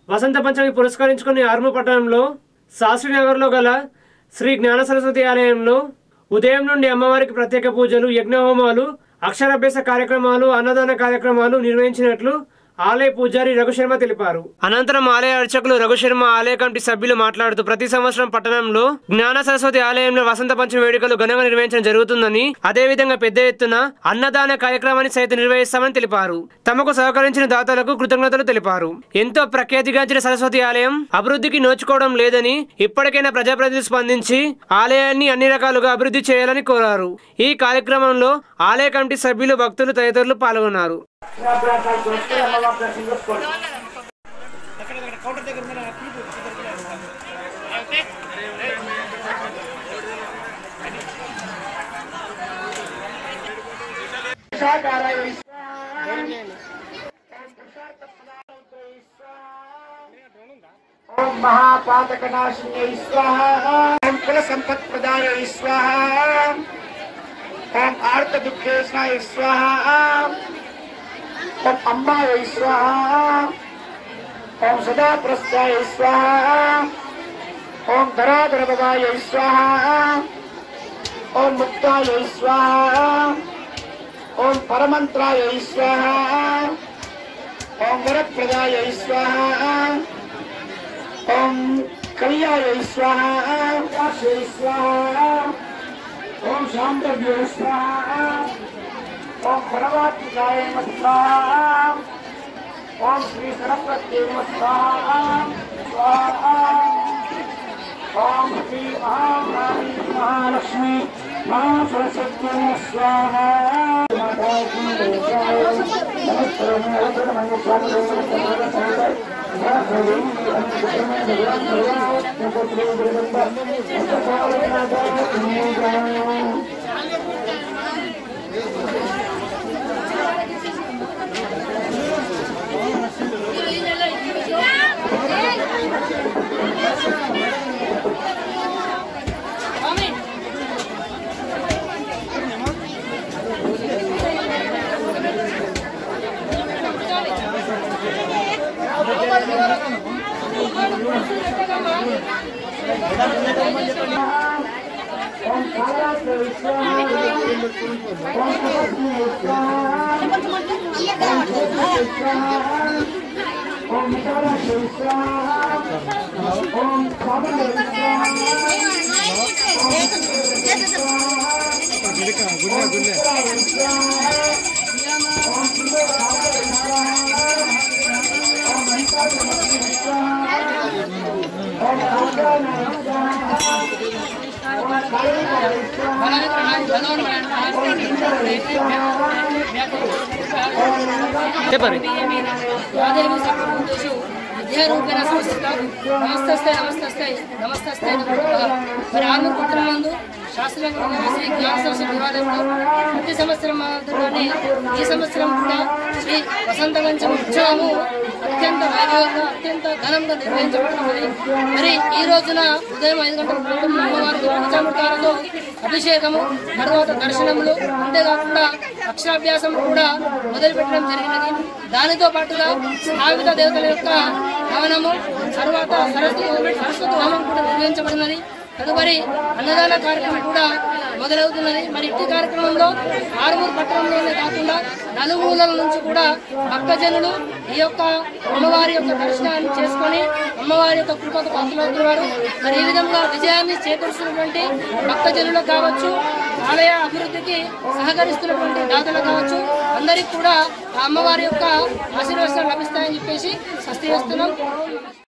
వసంత పంచమి పురస్కరించుకుని ఆర్ము పట్టణంలో శాస్త్రీనగర్లో గల శ్రీ జ్ఞాన సరస్వతి ఆలయంలో ఉదయం నుండి అమ్మవారికి ప్రత్యేక పూజలు యజ్ఞహోమాలు అక్షరాభ్యాస కార్యక్రమాలు అన్నదాన కార్యక్రమాలు నిర్వహించినట్లు ఆలయ పూజారి రఘుశర్మ తెలిపారు అనంతరం ఆలయ అర్చకులు రఘుశర్మ ఆలయ కమిటీ సభ్యులు మాట్లాడుతూ ప్రతి సంవత్సరం పట్టణంలో జ్ఞాన సరస్వతి ఆలయంలో వసంత పంచమి వేడుకలు ఘనంగా నిర్వహించడం జరుగుతుందని అదేవిధంగా పెద్ద ఎత్తున అన్నదాన కార్యక్రమాన్ని సైతం నిర్వహిస్తామని తెలిపారు తమకు సహకరించిన దాతలకు కృతజ్ఞతలు తెలిపారు ఎంతో ప్రఖ్యాతిగాంచిన సరస్వతి ఆలయం అభివృద్ధికి నోచుకోవడం లేదని ఇప్పటికైనా ప్రజాప్రతినిధులు స్పందించి ఆలయాన్ని అన్ని రకాలుగా అభివృద్ధి చేయాలని కోరారు ఈ కార్యక్రమంలో ఆలయ కమిటీ సభ్యులు భక్తులు తదితరులు పాల్గొన్నారు ఓం మహాపాతకనాశిన్యై స్వాహ ఓం కుల సంపత్ప్రదాయ స్వాహ ఓం ఆర్త దుఃఖేష్ణాయ స్వాహ ఓం అంబాయ స్వాహ ఓం సదాప్రస్థాయ స్వాహ ఓం ధరాధరభవాయ స్వాహ ఓం ముక్తాయ స్వాహ ఓం పరమంత్రాయ స్వాహ ఓం వరప్రదాయ స్వాహ ఓం కళ్యాయ స్వాహ కాశయ స్వాహ ఓం శాంతవ్య స్వాహ ఓం పరమాత్మికాయ నమః స్వాహ ఓం శ్రీ సరస్వతి నమః స్వాహ స్వాహ ఓం శ్రీ మహాకాళీ మహాలక్ష్మి మహాసరస్వతి నమః స్వాహ చెప్పరు యాదేవి సర్వభూతేషు విద్యారూపేణ సంస్థిత నమస్తస్తే నమస్తస్తే నమస్తస్తే నమో నమః. మరి ఆర్మూర్ పట్టణమందు శాస్త్రంగా శ్రీ జ్ఞాన సరస్వతి దేవాలయంలో ప్రతి సంవత్సరం మాదిరిగానే ఈ సంవత్సరం కూడా శ్రీ వసంత పంచమి ఉత్సవము అత్యంత వైభవంగా అత్యంత ఘనంగా నిర్వహించబడుతున్నది మరి ఈ రోజున ఉదయం ఐదు గంటల ప్రాంతంలో అమ్మవారికి పంచామృతాలతో అభిషేకము తర్వాత దర్శనములు అంతేకాకుండా అక్షరాభ్యాసం కూడా మొదలుపెట్టడం జరిగినది దానితో పాటుగా స్థాపిత దేవతల యొక్క హవనము తర్వాత సరస్వతి సరస్వతి హోమం కూడా నిర్వహించబడినది తదుపరి అన్నదాన కార్యక్రమం కూడా మొదలవుతున్నది మరి ఇట్టి కార్యక్రమంలో ఆరుమూరు పట్టణంలోనే కాకుండా నలుమూలల నుంచి కూడా భక్తజనులు ఈ యొక్క అమ్మవారి యొక్క దర్శనాన్ని చేసుకొని అమ్మవారి యొక్క కృపకు పాత్రలవుతున్నారు మరి ఈ విధంగా విజయాన్ని చేకూరుస్తున్నటువంటి భక్తజనులకు కావచ్చు ఆలయ అభివృద్ధికి సహకరిస్తున్నటువంటి దాతలు కావచ్చు అందరికీ కూడా ఆ అమ్మవారి యొక్క ఆశీర్వాదాలు లభిస్తాయని చెప్పేసి స్వస్తి చేస్తున్నాం